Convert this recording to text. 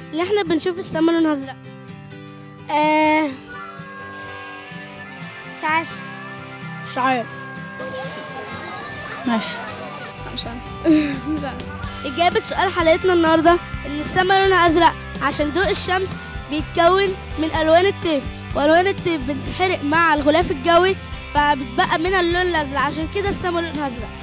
اللي احنا بنشوف السما لونها ازرق آه مش عارف مش عارف ماشي مش عارف إجابة سؤال حلقتنا النهاردة إن السما لونها أزرق عشان ضوء الشمس بيتكون من ألوان الطيف وألوان الطيف بتتحرق مع الغلاف الجوي فبتبقى منها اللون الأزرق عشان كده السما لونها أزرق